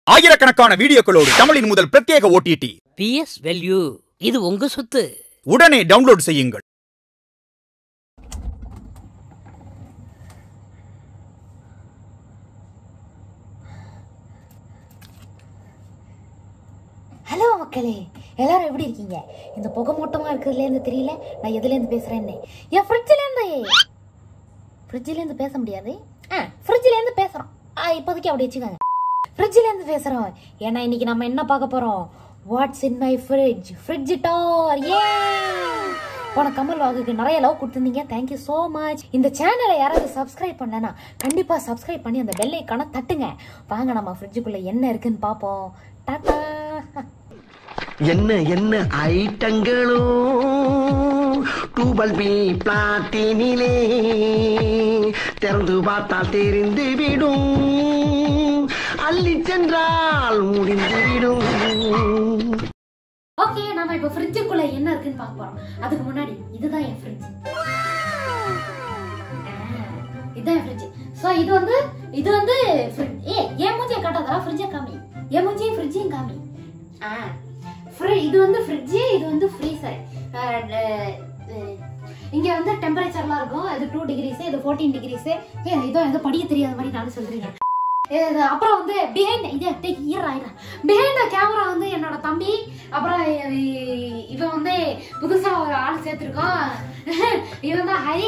ஆயிரக்கணக்கான வீடியோக்களோடு தமிழின் முதல் பிரத்யேக ஓடிடி பிஎஸ் வேல்யூ இது உங்க சொத்து உடனே டவுன்லோட் செய்யுங்கள் ஹலோ மக்களே எல்லாரும் எப்படி இருக்கீங்க இந்த புகை மூட்டமா இருக்கிறதுலேருந்து தெரியல நான் எதுலேருந்து பேசுறேன்னு என் ஃப்ரிட்ஜ்லேருந்து ஃப்ரிட்ஜ்லேருந்து பேச முடியாது ஆ ஃப்ரிட்ஜ்லேருந்து பேசுகிறோம் ஆ இப்போதைக்கு அப்படி வச்சுக்கோங்க ஃப்ரிட்ஜ்லேருந்து பேசுகிறோம் ஏன்னா இன்னைக்கு நம்ம என்ன பார்க்க போகிறோம் what's in my fridge fridge டார் ஏ போன கமல் வாகுக்கு நிறைய லவ் கொடுத்துருந்தீங்க தேங்க்யூ ஸோ மச் இந்த சேனலை யாராவது சப்ஸ்கிரைப் பண்ணலனா கண்டிப்பாக சப்ஸ்கிரைப் பண்ணி அந்த பெல் ஐக்கானை தட்டுங்க வாங்க நம்ம ஃப்ரிட்ஜுக்குள்ளே என்ன இருக்குன்னு பார்ப்போம் டாட்டா என்ன என்ன ஐட்டங்களோ டூபல் பி பிளாட்டினிலே திறந்து பார்த்தால் தெரிந்து விடும் அள்ளி சென்றால் முடிந்து விடும் ஓகே நாம இப்ப ஃப்ரிட்ஜுக்குள்ள என்ன இருக்குன்னு பார்க்க போறோம் அதுக்கு முன்னாடி இதுதான் என் ஃப்ரிட்ஜ் இதுதான் என் ஃப்ரிட்ஜ் சோ இது வந்து இது வந்து fridge. ஏ என் மூஞ்சியை காட்டாதடா ஃப்ரிட்ஜை காமி என் மூஞ்சியும் ஃப்ரிட்ஜையும் காமி ஆ fri- இது வந்து ஃப்ரிட்ஜ் இது வந்து ஃப்ரீசர் இங்க வந்து டெம்பரேச்சர்லாம் இருக்கும் இது டூ டிகிரிஸ் இது ஃபோர்டீன் டிகிரிஸ் இதோ எதோ படிக்க தெரியாத மாதிரி நானும் சொல்றீங்க இது அப்புறம் வந்து பிஹைண்ட் இது டேக் இயர் ஆயிரம் பிஹைண்ட் கேமரா வந்து என்னோட தம்பி அப்புறம் இ- இவன் வந்து புதுசா ஒரு ஆள் சேர்த்திருக்கோம் இவன் தான் ஹரி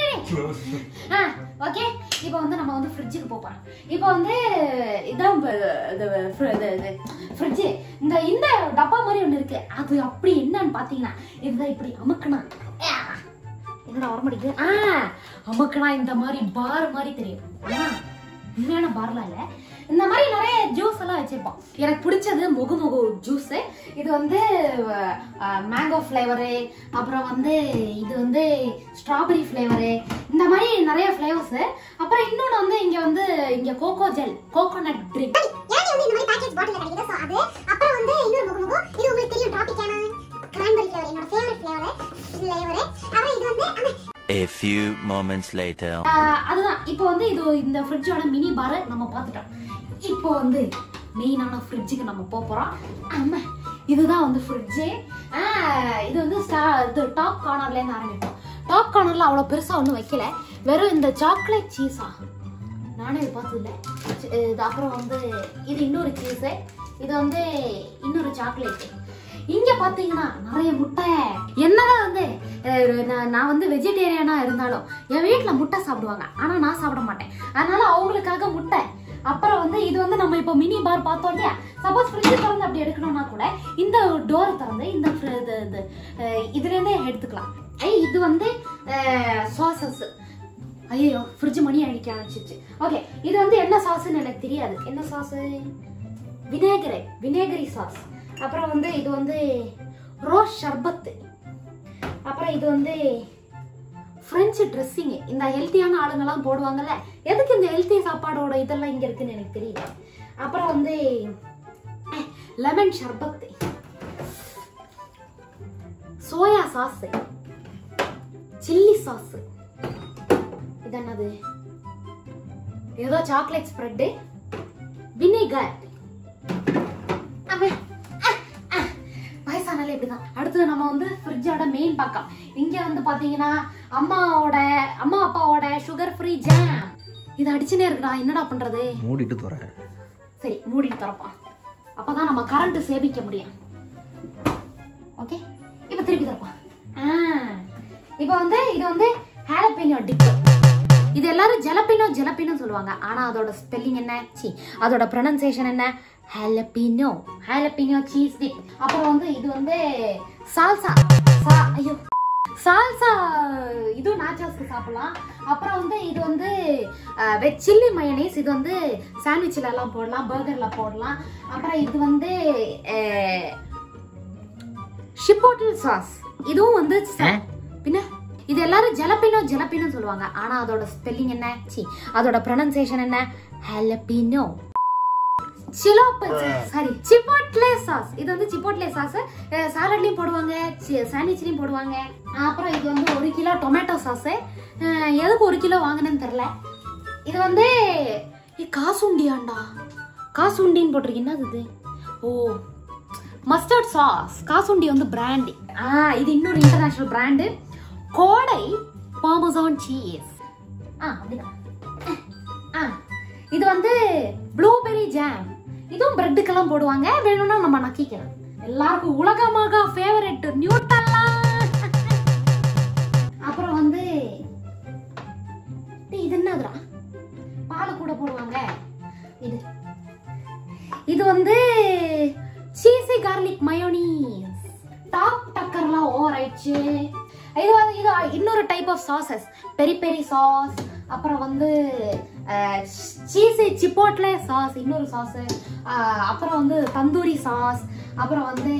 ஓகே இப்போ வந்து நம்ம வந்து ஃப்ரிட்ஜுக்கு போறோம் இப்போ வந்து இதான் ஃப்ரிட்ஜ் இந்த இந்த டப்பா மாதிரி ஒன்று இருக்கு அது அப்படி என்னன்னு பார்த்தீங்கன்னா இதுதான் இப்படி அமுக்கணும் என்னடா வர மாட்டேங்குது ஆ அமுக்கனா இந்த மாதிரி பார் மாதிரி தெரியும் ஆ, உண்மையான பார்லாம் இல்ல இந்த மாதிரி நிறைய ஜூஸ் எல்லாம் வச்சிருப்போம் எனக்கு பிடிச்சது முகு முகு ஜூஸ் இது வந்து மேங்கோ ஃப்ளேவரு அப்புறம் வந்து இது வந்து ஸ்ட்ராபெரி ஃப்ளேவரு இந்த மாதிரி நிறைய ஃப்ளேவர்ஸ் அப்புறம் இன்னொன்று வந்து இங்க வந்து இங்க கோகோ ஜெல் கோகோனட் ட்ரிங்க் ஏன் வந்து இந்த மாதிரி பேக்கேஜ் பாட்டில் கிடைக்குது ஸோ அது அப்புறம் வந்து இன்னொரு முகம் முகம் இது உங்களுக்கு தெரியும் ட்ராபிக்கான கிரான்பெரி ஃப்ளேவர் என்னோட ஃபேவரட் ஃப்ளேவர் ஃப்ளேவர் அப்புறம் இது வந்து அந்த A few moments later. ஆஹ் அதுதான் இப்போ வந்து இது இந்த ஃப்ரிட்ஜோட மினி பார் நம்ம பார்த்துட்டோம் இப்போ வந்து மெயினான ஃப்ரிட்ஜுக்கு நம்ம போக போறோம் ஆமா இதுதான் வந்து ஃப்ரிட்ஜு இது வந்து ஸ்டா- இது டாப் கார்னர்ல இருந்து ஆரம்பிப்போம் டாப் கார்னர்ல அவ்வளோ பெருசா ஒன்றும் வைக்கல வெறும் இந்த சாக்லேட் சீஸா நானே இது பார்த்ததில்ல சி- இது அப்புறம் வந்து இது இன்னொரு சீஸு இது வந்து இன்னொரு சாக்லேட் இங்க பாத்தீங்கன்னா நிறைய முட்டை என்னதான் வந்து அஹ், நான் நான் வந்து வெஜிடேரியனா இருந்தாலும் என் வீட்ல முட்டை சாப்பிடுவாங்க ஆனா நான் சாப்பிட மாட்டேன் அதனால அவங்களுக்காக முட்டை அப்புறம் வந்து இது வந்து நம்ம இப்போ மினி பார் பார்த்தோம் இல்லையா சப்போஸ் ஃப்ரிட்ஜ் திறந்து அப்படி எடுக்கணும்னா கூட இந்த டோர் திறந்து இந்த fri- இது இது, அஹ், இதுல இருந்தே எடுத்துக்கலாம் ஐ இது வந்து சாசஸ் ஐயோ ஃப்ரிட்ஜ் மணி அடிக்க ஆரம்பிச்சிச்சு ஓகே இது வந்து என்ன சாஸ்ன்னு எனக்கு தெரியாது என்ன சாஸ் வினேகரை வினேகரி சாஸ் அப்புறம் வந்து இது வந்து ரோஸ் ஷர்பத்து அப்புறம் இது வந்து ஃப்ரெஞ்சு ட்ரெஸ்ஸிங் இந்த ஹெல்த்தியான ஆளுங்கெல்லாம் போடுவாங்கல்ல எதுக்கு இந்த ஹெல்த்தி சாப்பாடோட இதெல்லாம் இங்க இருக்குன்னு எனக்கு தெரியல அப்புறம் வந்து லெமன் ஷர்பத்து சோயா சாஸ் சில்லி சாஸ் இது என்னது ஏதோ சாக்லேட் ஸ்ப்ரெட்டு வினிகர் வயசானாலே இப்படிதான் அடுத்தது நம்ம வந்து ஃப்ரிட்ஜோட மெயின் பக்கம் இங்க வந்து பாத்தீங்கன்னா அம்மாவோட அம்மா அப்பாவோட சுகர் ஃப்ரீ ஜாம் இது அடிச்சுனே இருக்குடா என்னடா பண்றது மூடிட்டு தரேன் சரி மூடிட்டு திறப்போம் அப்பதான் நம்ம கரண்ட் சேமிக்க முடியும் ஓகே இப்போ திருப்பி திறப்போம் ஆ இப்போ வந்து இது வந்து ஹாலபினோ டிப் இது எல்லாரும் ஜலப்பினோ ஜலப்பினோ சொல்லுவாங்க ஆனா அதோட ஸ்பெல்லிங் என்ன சி அதோட ப்ரொனன்சியேஷன் என்ன ஹாலபினோ ஹாலபினோ சீஸ் டிப் அப்புறம் வந்து இது வந்து சால்சா சா ஐயோ சால்சா இதுவும் நாச்சாஸ்க்கு சாப்பிடலாம் அப்புறம் வந்து இது வந்து வெஜ் சில்லி மயனீஸ் இது வந்து சாண்ட்விச்சில் எல்லாம் போடலாம் பர்கர்ல போடலாம் அப்புறம் இது வந்து ஷிப்போட்டில் சாஸ் இதுவும் வந்து ச- பின்ன இது எல்லாரும் ஜலப்பினோ ஜலப்பினோ சொல்லுவாங்க ஆனா அதோட ஸ்பெல்லிங் என்ன சி அதோட ப்ரொனன்சியேஷன் என்ன ஹாலபினோ சிலோப்பு சாரி சிப்போட்லே சாஸ் இது வந்து சிப்போட்லே சாஸ் சாலட்லயும் போடுவாங்க சாண்ட்விச்லயும் போடுவாங்க அப்புறம் இது வந்து ஒரு கிலோ டொமேட்டோ சாஸ் எதுக்கு ஒரு கிலோ வாங்கினேன்னு தெரியல இது வந்து ஏய், காசு உண்டியாண்டா காசுண்டின்னு போட்டிருக்கு என்னது இது ஓ மஸ்டர்ட் சாஸ் காசுண்டி வந்து பிராண்ட் ஆ இது இன்னொரு இன்டர்நேஷனல் பிராண்டு கோடை பார்மசான் சீஸ் ஆ அப்படிதான் ஆ இது வந்து ப்ளூபெரி ஜாம் இதுவும் பிரெட்டுக்கெல்லாம் போடுவாங்க வேணும்னா நம்ம நக்கிக்கலாம் எல்லாருக்கும் உலகமாக ஃபேவரட் நியூட்டல்லா அப்புறம் வந்து டேய், இது என்னதுடா பால் கூட போடுவாங்க இது இது வந்து சீசி கார்லிக் மயோனீஸ் டாப் டக்கர்லாம் ஓவர் ஆயிடுச்சு இது வந்து இது இன்னொரு type of sauces peri peri sauce அப்புறம் வந்து சீசி சிப்போட்லே சாஸ் இன்னொரு சாஸ் அப்புறம் வந்து தந்தூரி சாஸ் அப்புறம் வந்து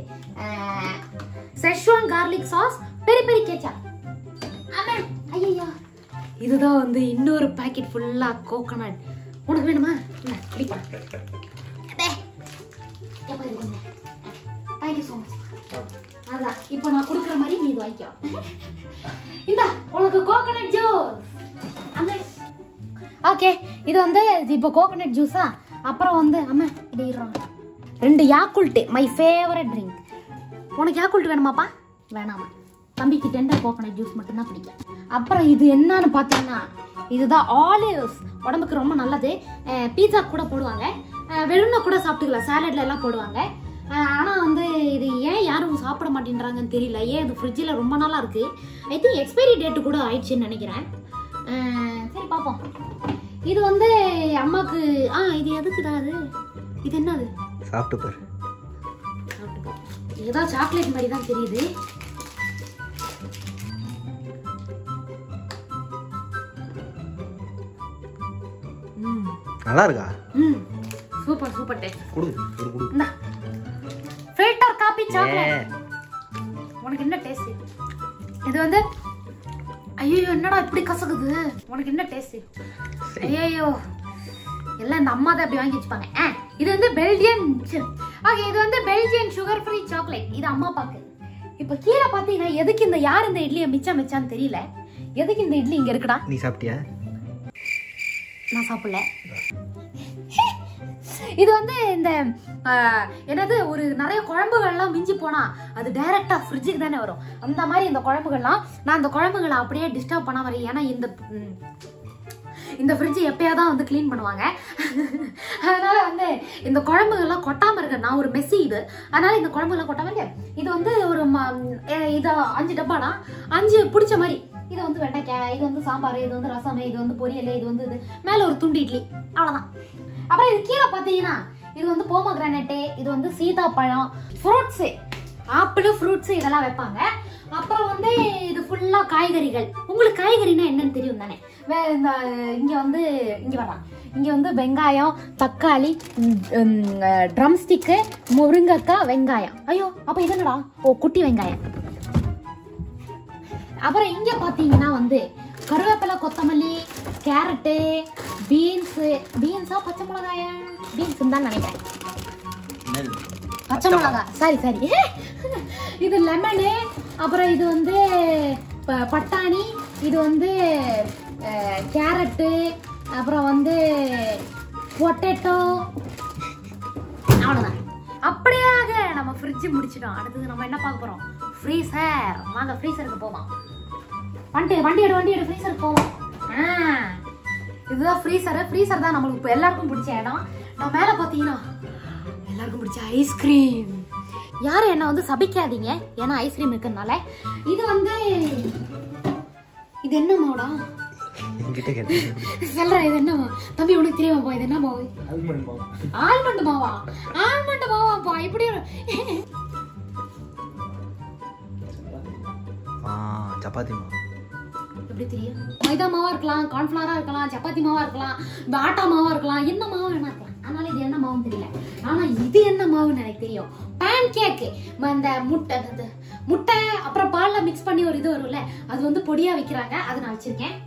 Schezwan garlic sauce peri peri கேச்சா ஆமா ஐயோ இதுதான் வந்து இன்னொரு பாக்கெட் ஃபுல்லா கோகனட் உனக்கு வேணுமா இல்ல பிடிப்பா தேங்க்யூ ஸோ மச் அதான் இப்போ நான் கொடுக்குற மாதிரி நீ இது வாங்கிக்கோ இந்த உனக்கு கோகனட் ஜூஸ் அந்த ஓகே இது வந்து இப்போ கோகனட் ஜூஸா அப்புறம் வந்து அம்மா இது இடுறோம் ரெண்டு யாக்குல்ட்டு மை ஃபேவரட் ட்ரிங்க் உனக்கு யாக்குல்ட் வேணுமாப்பா வேணாமா தம்பிக்கு டெண்டர் கோகனட் ஜூஸ் மட்டும்தான் பிடிக்கும் அப்புறம் இது என்னன்னு பார்த்தீங்கன்னா இதுதான் ஆலிவ்ஸ் உடம்புக்கு ரொம்ப நல்லது பீட்சா கூட போடுவாங்க அஹ் வெறும்னா கூட சாப்பிட்டுக்கலாம் சாலட்ல எல்லாம் போடுவாங்க அஹ் ஆனா வந்து இது ஏன் யாரும் சாப்பிட மாட்டேன்றாங்கன்னு தெரியல ஏன் இது ஃப்ரிட்ஜில் ரொம்ப நாளா இருக்கு ஐ திங்க் எக்ஸ்பைரி டேட்டு கூட ஆயிடுச்சுன்னு நினைக்கிறேன் அஹ் சரி பார்ப்போம் இது வந்து அம்மாக்கு ஆ இது எதுக்குடா அது இது என்னது சாப்பிட்டு பாரு சாப்பிட்டு போ. ஏதோ சாக்லேட் மாதிரி தான் தெரியுது ம் நல்லா இருக்கா ம் சூப்பர் சூப்பர் டேஸ்ட் குடு ஒரு குடு இந்தா ஃபில்டர் காபி சாக்லேட் உனக்கு என்ன டேஸ்ட் இது வந்து ஐயோ என்னடா இப்படி கசக்குது உனக்கு என்ன டேஸ்ட் ஐயோ எல்லாம் இந்த அம்மா தான் அப்படி வாங்கி வச்சுப்பாங்க ஆ, இது வந்து பெல்ஜியன் ஓகே இது வந்து பெல்ஜியன் சுகர் ஃப்ரீ சாக்லேட் இது அம்மா பாக்கு இப்போ கீழே பார்த்தீங்கன்னா எதுக்கு இந்த யார் இந்த இட்லியை மிச்சம் மிச்சான்னு தெரியல எதுக்கு இந்த இட்லி இங்க இருக்குடா நீ சாப்பிட்டியா நான் சாப்பிடல இது வந்து இந்த ஆஹ், என்னது ஒரு நிறைய குழம்புகள்லாம் மிஞ்சி போனா அது டைரக்டா ஃப்ரிட்ஜுக்கு தானே வரும் அந்த மாதிரி இந்த குழம்புகள்லாம் நான் அந்த குழம்புகளை அப்படியே டிஸ்டர்ப் பண்ண வரேன் ஏன்னா இந்த ம், இந்த ஃப்ரிட்ஜ் எப்பயாதான் தான் வந்து க்ளீன் பண்ணுவாங்க அதனால வந்து இந்த குழம்புகள்லாம் கொட்டாம இருக்க நான் ஒரு மெஸ்ஸி இது அதனால இந்த குழம்புகள்லாம் கொட்டாம இருக்க இது வந்து ஒரு ம- எ- இது அஞ்சு டப்பானா அஞ்சு பிடிச்ச மாதிரி இது வந்து வெண்டைக்காய் இது வந்து சாம்பார் இது வந்து ரசம் இது வந்து பொரியல் இது வந்து இது மேல ஒரு துண்டு இட்லி அவ்வளவுதான் அப்புறம் இது கீழே பார்த்தீங்கன்னா இது வந்து போமோ கிரானட்டு இது வந்து சீதாப்பழம் ஃப்ரூட்ஸு ஆப்பிள் ஃப்ரூட்ஸ் இதெல்லாம் வைப்பாங்க அப்புறம் வந்து இது ஃபுல்லா காய்கறிகள் உங்களுக்கு காய்கறினா என்னன்னு தெரியும் தானே வே இந்த இங்க வந்து இங்க வரலாம் இங்க வந்து வெங்காயம் தக்காளி ட்ரம் ஸ்டிக்கு முருங்கக்காய் வெங்காயம் ஐயோ அப்ப இது என்னடா ஓ குட்டி வெங்காயம் அப்புறம் இங்க பாத்தீங்கன்னா வந்து கருவேப்பிலை கொத்தமல்லி கேரட்டு பீன்ஸ் பீன்ஸா பச்சை மிளகாயா பீன்ஸ் தான் நினைக்கிறேன் பச்சை மிளகா சாரி சாரி இது லெமனு அப்புறம் இது வந்து ப- பட்டாணி இது வந்து அஹ், கேரட்டு அப்புறம் வந்து பொட்டேட்டோ அவ்வளோதான் அப்படியாக நம்ம ஃப்ரிட்ஜ் முடிச்சிட்டோம் அடுத்தது நம்ம என்ன பார்க்க போறோம் ஃப்ரீசர் வாங்க ஃப்ரீசருக்கு போவோம் வண்டி வண்டி எடு வண்டி எடு ஃப்ரீசருக்கு போவோம் ஆ இதுதான் ஃப்ரீசர் ஃப்ரீசர் தான் நம்மளுக்கு இப்போ எல்லாருக்கும் பிடிச்ச இடம் நான் மேலே பார்த்தீங்கன்னா எல்லாருக்கும் பிடிச்ச ஐஸ்கிரீம் யாரும் என்ன வந்து சபிக்காதீங்க ஏன்னா ஐஸ்கிரீம் இருக்கிறதுனால இது வந்து இது என்ன மாவுடா என்கிட்ட கேட்டேன் சொல்றேன் இது என்ன மாவு? தம்பி உனக்கு தெரியுமாப்பா இது என்ன மாவு ஆல்மண்ட் மாவா ஆல்மண்ட் மாவாப்பா இப்படி ஒரு- ஆ சப்பாத்தி மாவு எப்படி தெரியும் மைதா மாவா இருக்கலாம் கார்ன்ஃபிளவரா இருக்கலாம் சப்பாத்தி மாவா இருக்கலாம் இந்த ஆட்டா மாவா இருக்கலாம் என்ன மாவா வேணா இருக்கலாம் அதனால இது என்ன மாவுன்னு தெரியல ஆனா இது என்ன மாவுன்னு எனக்கு தெரியும் பேன் கேக் இந்த முட்டை அது முட்டை அப்புறம் பால்ல மிக்ஸ் பண்ணி ஒரு இது வரும்ல அது வந்து பொடியா வைக்கிறாங்க அதை நான் வச்சிருக்கேன்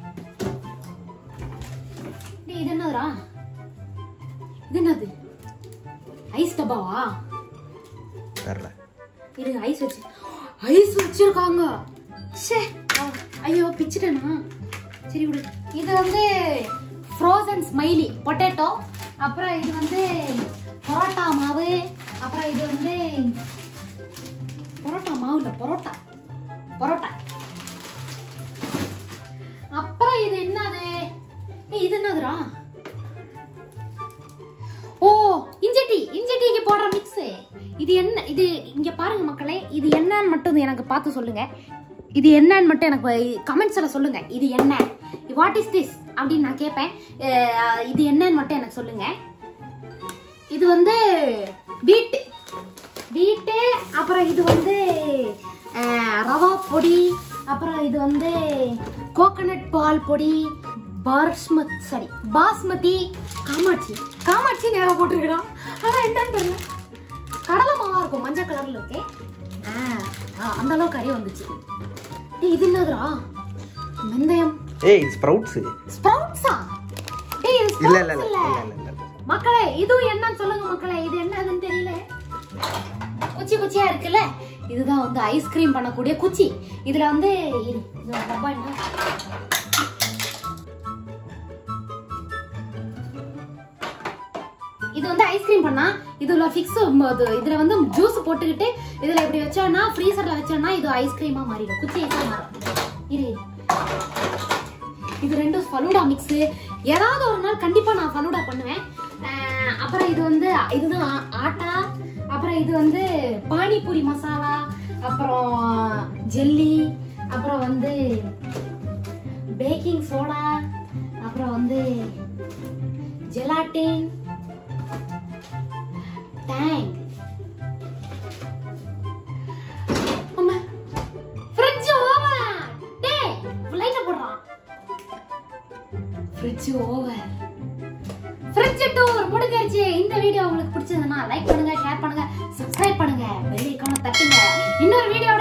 டேய், இது என்னதுடா இது என்னது ஐஸ் டப்பாவா தெரில இருங்க ஐஸ் வச்சு ஐஸ் வச்சிருக்காங்க ச்சே ஆ, ஐயோ பிச்சிட்டேனா சரி விடு இது வந்து ஃப்ரோசன் ஸ்மைலி பொட்டேட்டோ அப்புறம் இது வந்து பரோட்டா மாவு அப்புறம் இது வந்து பரோட்டா மாவு இல்ல பரோட்டா பரோட்டா அப்புறம் இது என்னது ஏய், இது என்னதுடா ஓ இஞ்சி டீ இஞ்சி டீக்கு போடுற மிக்ஸ் இது என்ன இது இங்க பாருங்க மக்களே இது என்னன்னு மட்டும் எனக்கு பார்த்து சொல்லுங்க இது என்னன்னு மட்டும் எனக்கு கமெண்ட்ஸ்ல சொல்லுங்க இது என்ன வாட் இஸ் திஸ் அப்படின்னு நான் கேட்பேன் அஹ், இது என்னன்னு மட்டும் எனக்கு சொல்லுங்க இது வந்து வீட்டு வீட்டு அப்புறம் இது வந்து அஹ், ரவா பொடி அப்புறம் இது வந்து கோகனட் பால் பொடி பாஸ்மத் சாரி பாஸ்மதி காமாட்சி காமாட்சி நேரம் போட்டிருக்கிறோம் ஆனா என்னன்னு தெரியல கடலை மாவா இருக்கும் மஞ்சள் கலர்ல இருக்கு ஆ, ஆ, அந்த அளவுக்கு கறி வந்துச்சு டேய் இது என்னதுடா வெந்தயம் ஏய் இது ஸ்ப்ரவுட்ஸ் ஸ்ப்ரவுட்ஸா டேய் இது இல்ல இல்ல sprouts இல்ல இல்ல இல்ல இல்ல இல்ல மக்களே இதுவும் என்னன்னு சொல்லுங்க மக்களே இது என்னதுன்னு தெரியல குச்சி குச்சியா இருக்குல்ல இதுதான் வந்து ஐஸ்கிரீம் பண்ணக்கூடிய குச்சி இதுல வந்து இரு, இது டப்பா என்ன இது வந்து ஐஸ்கிரீம் பண்ணா இதுல ஃபிக்ஸ் இதுல வந்து ஜூஸ் போட்டுக்கிட்டு இதுல இப்படி வச்சோம்னா ஃப்ரீசர்ல வச்சோம்னா இது ஐஸ்கிரீமா மாறிடும் குச்சி ஐஸ்கிரீம் மாறும் இரு இரு. இது ரெண்டும் ஃபலூடா மிக்ஸ் ஏதாவது ஒரு நாள் கண்டிப்பா நான் ஃபலூடா பண்ணுவேன் அஹ் அப்புறம் இது வந்து இதுதான் ஆ- ஆட்டா அப்புறம் இது வந்து பானிபூரி மசாலா அப்புறம் ஜெல்லி அப்புறம் வந்து பேக்கிங் சோடா அப்புறம் வந்து ஜெலாட்டின் டேங்க் அம்மா ஃப்ரிட்ஜ் ஓவன் டேய் லைட்ட போடுறான் ஃப்ரிட்ஜ் ஓவர் ஃப்ரிட்ஜ் டூர் முடிஞ்சிருச்சு இந்த வீடியோ உங்களுக்கு பிடிச்சதுன்னா லைக் பண்ணுங்க ஷேர் பண்ணுங்க சப்ஸ்கிரைப் பண்ணுங்க பெல் ஐகானை தட்டுங்க இன்னொரு வீடியோ